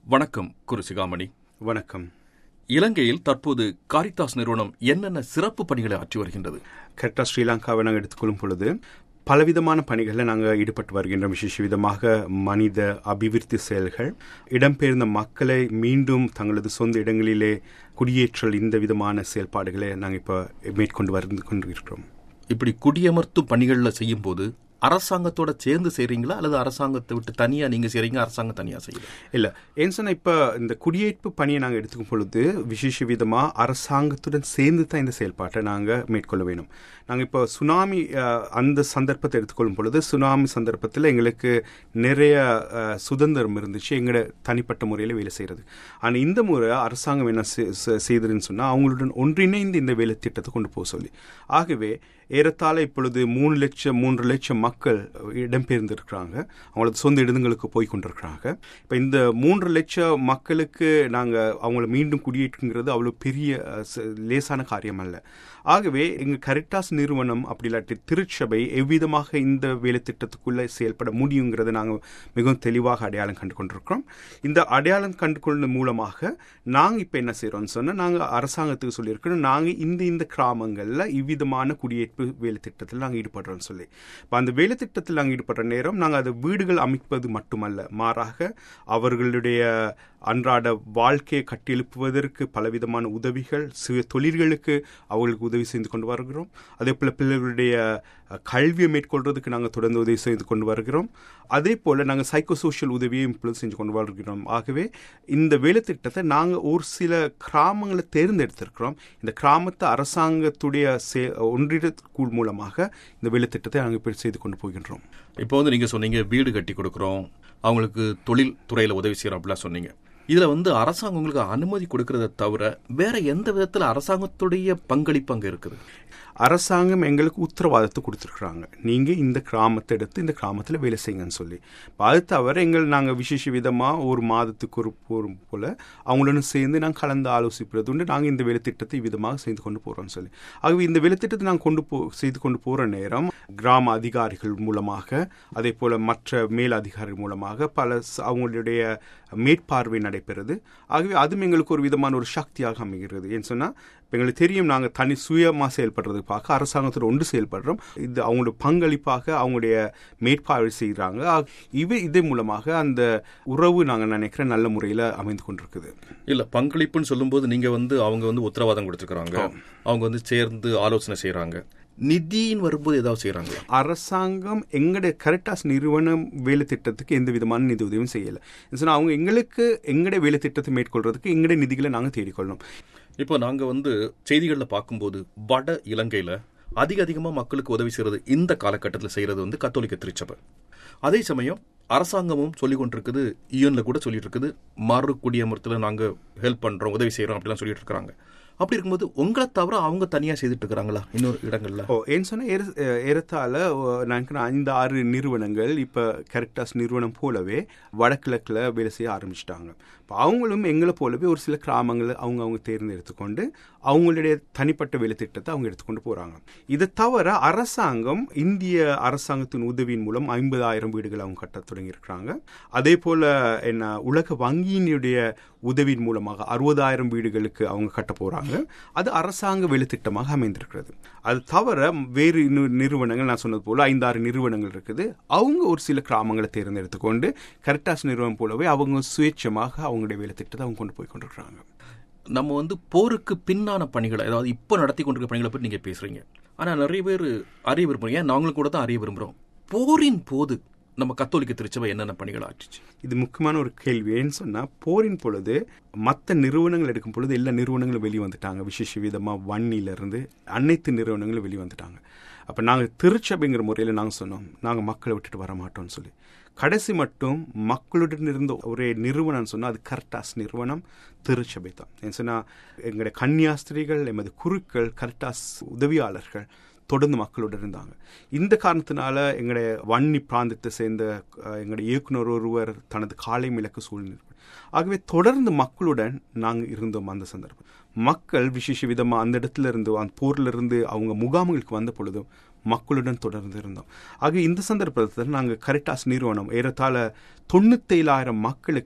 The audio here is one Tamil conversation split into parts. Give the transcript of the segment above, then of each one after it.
வணக்கம் குரு சிகாமணி வணக்கம் இலங்கையில் தற்போது காரித்தாஸ் நிறுவனம் என்னென்ன சிறப்பு பணிகளை ஆற்றி வருகின்றது கரெக்டாக ஸ்ரீலங்காவை நாங்கள் எடுத்துக்கொள்ளும் பொழுது பலவிதமான பணிகளில் நாங்கள் ஈடுபட்டு வருகின்றோம் விசேஷ விதமாக மனித அபிவிருத்தி செயல்கள் இடம்பெயர்ந்த மக்களை மீண்டும் தங்களது சொந்த இடங்களிலே குடியேற்றல் இந்த விதமான செயல்பாடுகளை நாங்கள் இப்போ மேற்கொண்டு வந்து கொண்டிருக்கிறோம் இப்படி குடியமர்த்தும் பணிகளில் செய்யும் போது அரசாங்கத்தோட சேர்ந்து செய்றீங்களா அல்லது அரசாங்கத்தை விட்டு தனியா நீங்க செய்றீங்க அரசாங்கம் தனியா செய்யுது இல்லை ஏன்னு சொன்னால் இப்போ இந்த குடியேற்பு பணியை நாங்கள் எடுத்துக்கும் பொழுது விசேஷ விதமாக அரசாங்கத்துடன் சேர்ந்து தான் இந்த செயல்பாட்டை நாங்கள் மேற்கொள்ள வேணும் நாங்கள் இப்போ சுனாமி அஹ், அந்த சந்தர்ப்பத்தை எடுத்துக்கொள்ளும் பொழுது சுனாமி சந்தர்ப்பத்தில் எங்களுக்கு நிறைய அஹ், சுதந்திரம் இருந்துச்சு எங்களோட தனிப்பட்ட முறையில் வேலை செய்கிறது ஆனால் இந்த முறை அரசாங்கம் என்ன செ- செ- செய்ததுன்னு சொன்னால் அவங்களுடன் ஒன்றிணைந்து இந்த வேலை திட்டத்தை கொண்டு போக சொல்லி ஆகவே ஏறத்தாழ இப்பொழுது மூணு லட்சம் மூன்று லட்சம் மக்கள் இடம்பெயர்ந்திருக்கிறாங்க அவங்களது சொந்த இடங்களுக்கு போய் கொண்டிருக்கிறாங்க இப்போ இந்த மூன்று லட்சம் மக்களுக்கு நாங்கள் அவங்கள மீண்டும் குடியேற்றுங்கிறது அவ்வளோ பெரிய அஹ், ச- லேசான காரியம் அல்ல ஆகவே எங்கள் கரெக்டாஸ் நிறுவனம் அப்படி இல்லாட்டி திருச்சபை எவ்விதமாக இந்த வேலை திட்டத்துக்குள்ளே செயல்பட முடியுங்கிறத நாங்கள் மிகவும் தெளிவாக அடையாளம் கண்டு கொண்டிருக்கிறோம் இந்த அடையாளம் கண்டு கொண்ட மூலமாக நாங்கள் இப்போ என்ன செய்கிறோம்னு சொன்னால் நாங்கள் அரசாங்கத்துக்கு சொல்லியிருக்கிறோம் நாங்கள் இந்த இந்த கிராமங்களில் இவ்விதமான குடியேற்பு வேலை திட்டத்தில் நாங்கள் ஈடுபடுறோம்னு சொல்லி இப்போ அந்த வேலை திட்டத்தில் நாங்கள் ஈடுபடுற நேரம் நாங்கள் அது வீடுகள் அமைப்பது மட்டுமல்ல மாறாக அவர்களுடைய அன்றாட வாழ்க்கையை கட்டியெழுப்புவதற்கு பலவிதமான உதவிகள் சுய தொழில்களுக்கு அவர்களுக்கு உதவி செய்து கொண்டு வருகிறோம் அதே போல் பிள்ளைகளுடைய அஹ், கல்வியை மேற்கொள்றதுக்கு நாங்கள் தொடர்ந்து உதவி செய்து கொண்டு வருகிறோம் அதே போல் நாங்கள் சைக்கோ சோஷியல் உதவியும் இப்பொழுது செஞ்சு கொண்டு வருகிறோம் ஆகவே இந்த வேலை திட்டத்தை நாங்கள் ஒரு சில கிராமங்களை தேர்ந்தெடுத்திருக்கிறோம் இந்த கிராமத்தை அரசாங்கத்துடைய சே ஒன்றியக்கூழ் மூலமாக இந்த வேலை திட்டத்தை நாங்கள் இப்போ செய்து கொண்டு போகின்றோம் இப்போ வந்து நீங்க சொன்னீங்க வீடு கட்டி கொடுக்குறோம் அவங்களுக்கு தொழில் துறையில உதவி செய்யறோம் அப்படிலாம் சொன்னீங்க இதுல வந்து அரசாங்கம் உங்களுக்கு அனுமதி கொடுக்கறத தவிர வேற எந்த விதத்துல அரசாங்கத்துடைய பங்களிப்பு அங்க இருக்குது அரசாங்கம் எங்களுக்கு உத்தரவாதத்தை கொடுத்துருக்குறாங்க நீங்கள் இந்த கிராமத்தை எடுத்து இந்த கிராமத்தில் வேலை செய்யுங்கன்னு சொல்லி இப்போ அது தவிர எங்கள் நாங்கள் விசேஷ விதமாக ஒரு மாதத்துக்கு ஒரு போகும் போல் அவங்களுடன் சேர்ந்து நாங்கள் கலந்து ஆலோசிப்பது உண்டு நாங்கள் இந்த வேலை திட்டத்தை விதமாக செய்து கொண்டு போகிறோம்னு சொல்லி ஆகவே இந்த வேலை திட்டத்தை நாங்கள் கொண்டு போ செய்து கொண்டு போகிற நேரம் கிராம அதிகாரிகள் மூலமாக அதே போல் மற்ற மேல் அதிகாரிகள் மூலமாக பல ச- அவங்களுடைய மேற்பார்வை நடைபெறுது ஆகவே அதுவும் எங்களுக்கு ஒரு விதமான ஒரு சக்தியாக அமைகிறது ஏன்னு சொன்னால் இப்போ எங்களுக்கு தெரியும் நாங்கள் தனி சுயமாக செயல்படுறது பார்க்க அரசாங்கத்தோட ஒன்று செயல்படுறோம் இது அவங்களுடைய பங்களிப்பாக அவங்களுடைய மேற்பார்வை செய்கிறாங்க ஆக- இவை இதன் மூலமாக அந்த உறவு நாங்கள் நினைக்கிற நல்ல முறையில் அமைந்து கொண்டிருக்குது இல்ல பங்களிப்புன்னு சொல்லும்போது நீங்க வந்து அவங்க வந்து உத்தரவாதம் கொடுத்துருக்காங்க அவங்க வந்து சேர்ந்து ஆலோசனை செய்யறாங்க நிதின்னு வரும்போது ஏதாவது செய்யறாங்களா அரசாங்கம் எங்களுடைய கரெக்டாஸ் நிறுவனம் வேலை திட்டத்துக்கு எந்த விதமான நிதி உதவியும் செய்யலை சொன்னால் அவங்க எங்களுக்கு எங்களுடைய வேலை திட்டத்தை மேற்கொள்றதுக்கு எங்களுடைய நிதிகளை நாங்கள் தேடிக்கொள்ளணும் இப்போ நாங்க வந்து செய்திகளில் பார்க்கும்போது வட இலங்கையில அதிக அதிகமா மக்களுக்கு உதவி செய்யறது இந்த காலகட்டத்தில் செய்யறது வந்து கத்தோலிக்க திருச்சபை அதே சமயம் அரசாங்கமும் சொல்லி கொண்டிருக்குது யூஎன்ல கூட சொல்லிட்டு இருக்குது மறு குடியமர்த்துல நாங்க ஹெல்ப் பண்றோம் உதவி செய்யறோம் அப்படிலாம் சொல்லிட்டு இருக்காங்க அப்படி இருக்கும்போது உங்களை தவிர அவங்க தனியா செய்துட்டு இருக்காங்களா இன்னொரு இடங்கள்ல ஓ ஏன்னு சொன்னால் ஏற ஏறத்தாழ எனக்கு ஐந்து ஆறு நிறுவனங்கள் இப்போ கரெக்டாஸ் நிறுவனம் போலவே வடகிழக்கில் வேலை செய்ய ஆரம்பிச்சிட்டாங்க இப்போ அவங்களும் எங்களை போலவே ஒரு சில கிராமங்களை அவங்க அவங்க தேர்ந்தெடுத்துக்கொண்டு அவங்களுடைய தனிப்பட்ட வேலை திட்டத்தை அவங்க எடுத்துக்கொண்டு போகிறாங்க இதை தவிர அரசாங்கம் இந்திய அரசாங்கத்தின் உதவியின் மூலம் ஐம்பதாயிரம் வீடுகள் அவங்க கட்டத் தொடங்கியிருக்கிறாங்க அதே போல் என்ன உலக வங்கியினுடைய உதவியின் மூலமாக அறுபதாயிரம் வீடுகளுக்கு அவங்க கட்ட போகிறாங்க அது அரசாங்க வேலை திட்டமாக அமைந்திருக்கிறது அது தவிர வேறு இன்னொரு நிறுவனங்கள் நான் சொன்னது போல ஐந்தாறு நிறுவனங்கள் இருக்குது அவங்க ஒரு சில கிராமங்களை தேர்ந்தெடுத்துக்கொண்டு கரெக்டாஸ் நிறுவனம் போலவே அவங்க சுயேட்சமாக அவங்களுடைய வேலை திட்டத்தை அவங்க கொண்டு போய் கொண்டிருக்கிறாங்க நம்ம வந்து போருக்கு பின்னான பணிகளை அதாவது இப்போ நடத்தி கொண்டிருக்க பணிகளை பற்றி நீங்க பேசுறீங்க ஆனா நிறைய பேர் அறிய விரும்புறீங்க ஏன் நாங்களும் கூட தான் அறிய விரும்புறோம் போரின் போது நம்ம கத்தோலிக்க திருச்சபை என்னென்ன பணிகள் ஆற்றுச்சு இது முக்கியமான ஒரு கேள்வி ஏன்னு சொன்னால் போரின் பொழுது மற்ற நிறுவனங்கள் எடுக்கும் பொழுது எல்லா நிறுவனங்களும் வெளியே வந்துட்டாங்க விசேஷ விதமாக வன்னியிலிருந்து அனைத்து நிறுவனங்களும் வெளியே வந்துட்டாங்க அப்போ நாங்கள் திருச்சபைங்கிற முறையில் நாங்கள் சொன்னோம் நாங்கள் மக்களை விட்டுட்டு வர மாட்டோம்னு சொல்லி கடைசி மட்டும் மக்களுடன் இருந்த ஒரே நிறுவனம் சொன்னால் அது கர்டாஸ் நிறுவனம் திருச்சபை தான் ஏன்னு சொன்னால் எங்களுடைய கன்னியாஸ்திரிகள் எமது குருக்கள் கர்டாஸ் உதவியாளர்கள் தொடர்ந்து மக்களோடு இருந்தாங்க இந்த காரணத்தினால எங்களுடைய வன்னி பிராந்தத்தை சேர்ந்த அஹ், எங்களுடைய இயக்குனர் ஒருவர் தனது காலை மிளக்கு சூழ்நிலை ஆகவே தொடர்ந்து மக்களுடன் நாங்கள் இருந்தோம் அந்த சந்தர்ப்பம் மக்கள் விசேஷ விதமாக அந்த இடத்துல இருந்து அந்த போர்ல இருந்து அவங்க முகாம்களுக்கு வந்த பொழுதும் மக்களுடன் தொடர்ந்து இருந்தோம் ஆக இந்த சந்தர்ப்பத்தில் நாங்கள் கரெக்டாஸ் நிறுவனம் ஏறத்தாழ தொண்ணூத்தேழாயிரம் மக்களுக்கு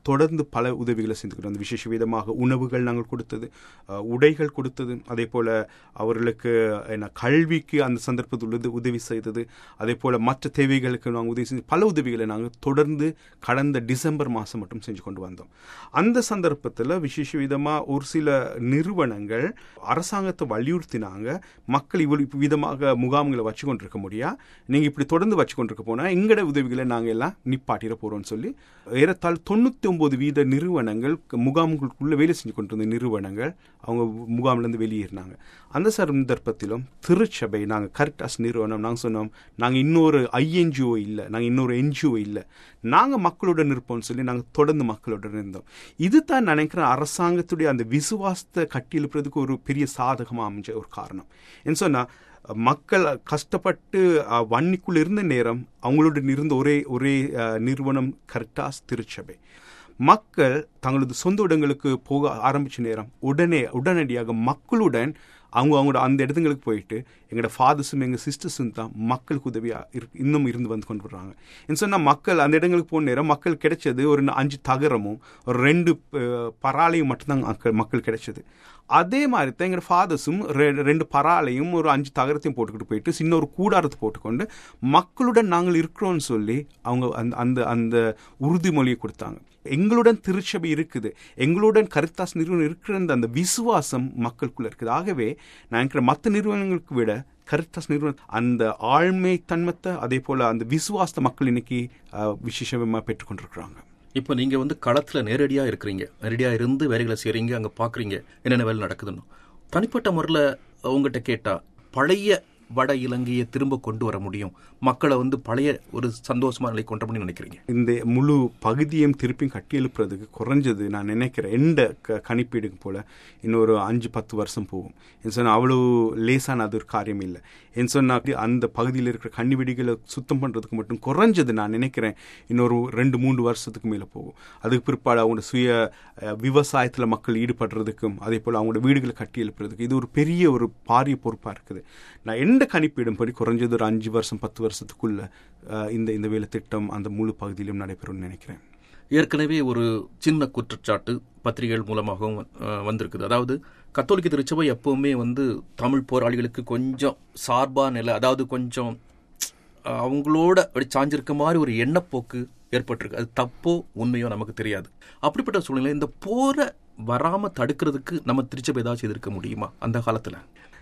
தொடர்ந்து பல உதவிகளை செஞ்சுக்கிறோம் அந்த விசேஷ விதமாக உணவுகள் நாங்கள் கொடுத்தது அஹ், உடைகள் கொடுத்தது அதே போல் அவர்களுக்கு என்ன கல்விக்கு அந்த சந்தர்ப்பத்தில் உள்ளது உதவி செய்தது அதே போல் மற்ற தேவைகளுக்கு நாங்கள் உதவி செஞ்சு பல உதவிகளை நாங்கள் தொடர்ந்து கடந்த டிசம்பர் மாதம் மட்டும் செஞ்சு கொண்டு வந்தோம் அந்த சந்தர்ப்பத்தில் விசேஷ விதமாக ஒரு சில நிறுவனங்கள் அரசாங்கத்தை வலியுறுத்தினாங்க மக்கள் இவ்வளவு விதமாக முகாம்களை வச்சு கொண்டிருக்க முடியா நீங்கள் இப்படி தொடர்ந்து வச்சு கொண்டிருக்க போனால் எங்கட உதவிகளை நாங்கள் எல்லாம் நிப்பாட்டிட போகிறோம்னு சொல்லி ஏறத்தாழ் தொண்ணூற்றி ஒம்பது வீத நிறுவனங்கள் முகாம்களுக்குள்ளே வேலை செஞ்சு கொண்டிருந்த நிறுவனங்கள் அவங்க முகாம்லேருந்து வெளியேறினாங்க அந்த சந்தர்ப்பத்திலும் திருச்சபை நாங்கள் கரெக்டாஸ் நிறுவனம் நாங்கள் சொன்னோம் நாங்கள் இன்னொரு ஐஎன்ஜிஓ இல்லை நாங்கள் இன்னொரு என்ஜிஓ இல்லை நாங்கள் மக்களுடன் இருப்போம்னு சொல்லி நாங்கள் தொடர்ந்து மக்களுடன் இருந்தோம் இது தான் நினைக்கிறேன் அரசாங்கத்துடைய அந்த விசுவாசத்தை கட்டியெழுப்புறதுக்கு ஒரு பெரிய சாதகமாக அமைஞ்ச ஒரு காரணம் என்ன சொன்னால் மக்கள் கஷ்டப்பட்டு அஹ், வன்னிக்குள்ள இருந்த நேரம் அவங்களுடன் இருந்த ஒரே ஒரே அஹ், நிறுவனம் கரெக்டாஸ் திருச்சபை மக்கள் தங்களது சொந்த இடங்களுக்கு போக ஆரம்பிச்ச நேரம் உடனே உடனடியாக மக்களுடன் அவங்க அவங்களோட அந்த இடத்துங்களுக்கு போயிட்டு எங்களோட ஃபாதர்ஸும் எங்கள் சிஸ்டர்ஸும் தான் மக்களுக்கு உதவியாக இரு இன்னும் இருந்து வந்து கொண்டு வர்றாங்க என்ன சொன்னால் மக்கள் அந்த இடங்களுக்கு போன நேரம் மக்கள் கிடைச்சது ஒரு அஞ்சு தகரமும் ஒரு ரெண்டு அஹ், பராலையும் மட்டும்தான் மக்கள் மக்கள் கிடைச்சது அதே மாதிரி தான் எங்களோட ஃபாதர்ஸும் ரெண்டு பராலையும் ஒரு அஞ்சு தகரத்தையும் போட்டுக்கிட்டு போயிட்டு சின்ன ஒரு கூடாரத்தை போட்டுக்கொண்டு மக்களுடன் நாங்கள் இருக்கிறோம்னு சொல்லி அவங்க அந்த அந்த அந்த உறுதிமொழியை கொடுத்தாங்க எங்களுடன் திருச்சபை இருக்குது எங்களுடன் கருத்தாஸ் நிறுவனம் இருக்கிற அந்த அந்த விசுவாசம் மக்களுக்குள்ள இருக்குது ஆகவே நான் நினைக்கிற மற்ற நிறுவனங்களுக்கு விட கருத்தாஸ் நிறுவனம் அந்த ஆழ்மை தன்மத்தை அதே போல அந்த விசுவாசத்தை மக்கள் இன்னைக்கு அஹ், விசேஷமா பெற்றுக்கொண்டிருக்கிறாங்க இப்போ நீங்க வந்து களத்துல நேரடியா இருக்கிறீங்க நேரடியா இருந்து வேலைகளை செய்றீங்க அங்க பாக்குறீங்க என்னென்ன வேலை நடக்குதுன்னு தனிப்பட்ட முறையில் உங்ககிட்ட கேட்டா பழைய வட இலங்கையை திரும்ப கொண்டு வர முடியும் மக்களை வந்து பழைய ஒரு சந்தோஷமான நிலை கொண்டு வரணும்னு நினைக்கிறீங்க இந்த முழு பகுதியும் திருப்பியும் கட்டி எழுப்புறதுக்கு குறைஞ்சது நான் நினைக்கிறேன் எந்த க கணிப்பீடுக்கு போல இன்னொரு அஞ்சு பத்து வருஷம் போகும் என்ன சொன்னால் அவ்வளோ லேசான அது ஒரு காரியம் இல்லை என்ன சொன்னால் அந்த பகுதியில் இருக்கிற கண்ணி வெடிகளை சுத்தம் பண்ணுறதுக்கு மட்டும் குறைஞ்சது நான் நினைக்கிறேன் இன்னொரு ரெண்டு மூன்று வருஷத்துக்கு மேலே போகும் அதுக்கு பிற்பாடு அவங்களோட சுய விவசாயத்தில் மக்கள் ஈடுபடுறதுக்கும் அதே போல் அவங்களோட வீடுகளை கட்டி எழுப்புறதுக்கு இது ஒரு பெரிய ஒரு பாரிய பொறுப்பாக இருக்குது நான் எந்த கணிப்பீடும் படி குறைஞ்சது ஒரு அஞ்சு வருஷம் பத்து வருஷத்துக்குள்ள அஹ், இந்த இந்த வேலை திட்டம் அந்த முழு பகுதியிலும் நடைபெறும்னு நினைக்கிறேன் ஏற்கனவே ஒரு சின்ன குற்றச்சாட்டு பத்திரிகைகள் மூலமாகவும் அஹ், வந்திருக்குது அதாவது கத்தோலிக்க திருச்சபை எப்பவுமே வந்து தமிழ் போராளிகளுக்கு கொஞ்சம் சார்பா நிலை அதாவது கொஞ்சம் அஹ், அவங்களோட அப்படி சாஞ்சிருக்க மாதிரி ஒரு எண்ணப்போக்கு ஏற்பட்டிருக்கு அது தப்போ உண்மையோ நமக்கு தெரியாது அப்படிப்பட்ட சூழ்நிலை இந்த போரை வராம தடுக்கிறதுக்கு நம்ம திருச்சபை ஏதாச்சும் எதிர்க்க முடியுமா அந்த காலத்துல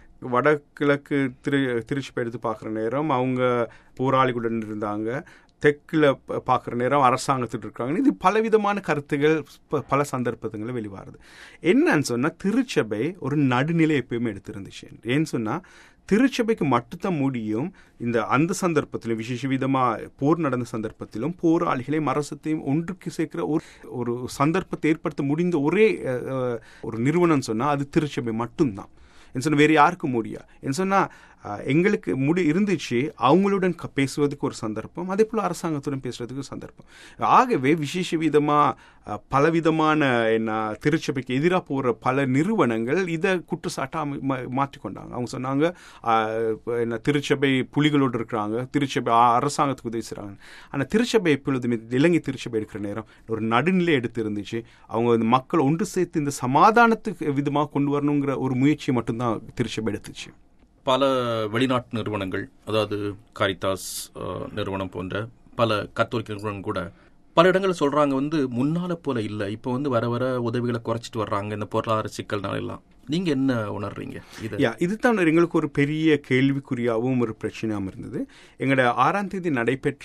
வடகிழக்கு திரு திருச்சி எடுத்து பார்க்குற நேரம் அவங்க போராளிகளுடன் இருந்தாங்க தெற்கில் பார்க்குற நேரம் அரசாங்கத்தில் இருக்காங்க இது பலவிதமான கருத்துகள் ப- பல சந்தர்ப்பங்களில் வெளிவாருது என்னன்னு சொன்னால் திருச்சபை ஒரு நடுநிலை எப்பயுமே எடுத்திருந்துச்சு ஏன்னு சொன்னால் திருச்சபைக்கு மட்டும்தான் முடியும் இந்த அந்த சந்தர்ப்பத்திலும் விசேஷ விதமாக போர் நடந்த சந்தர்ப்பத்திலும் போராளிகளையும் அரசத்தையும் ஒன்றுக்கு சேர்க்கிற ஒரு ஒரு சந்தர்ப்பத்தை ஏற்படுத்த முடிந்த ஒரே அஹ், அஹ், ஒரு நிறுவனம் சொன்னால் அது திருச்சபை மட்டும்தான் என்ன சொன்னால் வேறு யாருக்கும் முடியா என்ன சொன்னால் எங்களுக்கு முடி இருந்துச்சு அவங்களுடன் க- பேசுவதற்கு ஒரு சந்தர்ப்பம் அதே போல் அரசாங்கத்துடன் பேசுறதுக்கு ஒரு சந்தர்ப்பம் ஆகவே விசேஷ விதமாக பலவிதமான என்ன திருச்சபைக்கு எதிராக போகிற பல நிறுவனங்கள் இதை குற்றச்சாட்டாக மாற்றிக்கொண்டாங்க அவங்க சொன்னாங்க அஹ், என்ன திருச்சபை புலிகளோடு இருக்கிறாங்க திருச்சபை அ- அரசாங்கத்துக்கு உதவி செய்கிறாங்க ஆனால் திருச்சபை எப்பொழுதுமே இலங்கை திருச்சபை இருக்கிற நேரம் ஒரு நடுநிலை எடுத்து இருந்துச்சு அவங்க இந்த மக்கள் ஒன்று சேர்த்து இந்த சமாதானத்துக்கு விதமாக கொண்டு வரணுங்கிற ஒரு முயற்சியை மட்டும்தான் திருச்சபை எடுத்துச்சு பல வெளிநாட்டு நிறுவனங்கள் அதாவது காரிதாஸ் அஹ், நிறுவனம் போன்ற பல கத்தோலிக்க நிறுவனம் கூட பல இடங்கள் சொல்றாங்க வந்து முன்னால போல இல்ல இப்போ வந்து வர வர உதவிகளை குறைச்சிட்டு வர்றாங்க இந்த பொருளாதார சிக்கல்னால எல்லாம் நீங்க என்ன உணர்றீங்க இது யா இதுதான் எங்களுக்கு ஒரு பெரிய கேள்விக்குறியாகவும் ஒரு பிரச்சனையாகவும் இருந்தது எங்களோட ஆறாம் தேதி நடைபெற்ற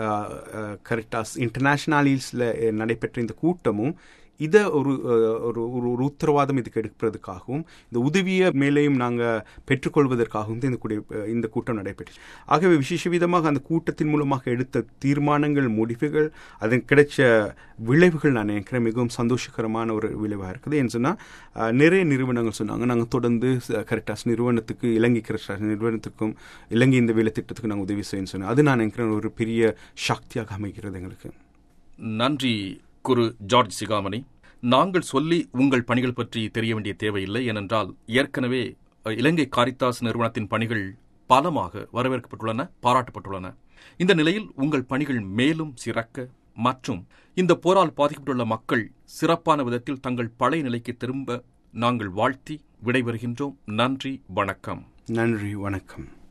கரெக்டாஸ் இன்டர்நேஷனலிஸில் நடைபெற்ற இந்த கூட்டமும் இதை ஒரு அஹ், ஒரு ஒரு ஒரு உத்தரவாதம் இதுக்கு எடுப்பதற்காகவும் இந்த உதவியை மேலேயும் நாங்கள் பெற்றுக்கொள்வதற்காகவும் தான் இந்த கூடிய இந்த கூட்டம் நடைபெற்றது ஆகவே விசேஷ விதமாக அந்த கூட்டத்தின் மூலமாக எடுத்த தீர்மானங்கள் முடிவுகள் அதன் கிடைச்ச விளைவுகள் நான் நினைக்கிறேன் மிகவும் சந்தோஷகரமான ஒரு விளைவாக இருக்குது ஏன்னு சொன்னால் நிறைய நிறுவனங்கள் சொன்னாங்க நாங்கள் தொடர்ந்து கரெக்டாஸ் நிறுவனத்துக்கு இலங்கை கரெக்டாஸ் நிறுவனத்துக்கும் இலங்கை இந்த வேலை திட்டத்துக்கு நாங்கள் உதவி செய்யணும்னு சொன்னோம் அது நான் நினைக்கிறேன் ஒரு பெரிய சக்தியாக அமைகிறது எங்களுக்கு நன்றி குரு ஜார்ஜ் சிகாமணி நாங்கள் சொல்லி உங்கள் பணிகள் பற்றி தெரிய வேண்டிய தேவையில்லை ஏனென்றால் ஏற்கனவே அஹ், இலங்கை காரித்தாஸ் நிறுவனத்தின் பணிகள் பலமாக வரவேற்கப்பட்டுள்ளன பாராட்டப்பட்டுள்ளன இந்த நிலையில் உங்கள் பணிகள் மேலும் சிறக்க மற்றும் இந்த போரால் பாதிக்கப்பட்டுள்ள மக்கள் சிறப்பான விதத்தில் தங்கள் பழைய நிலைக்கு திரும்ப நாங்கள் வாழ்த்தி விடைபெறுகின்றோம் நன்றி வணக்கம் நன்றி வணக்கம்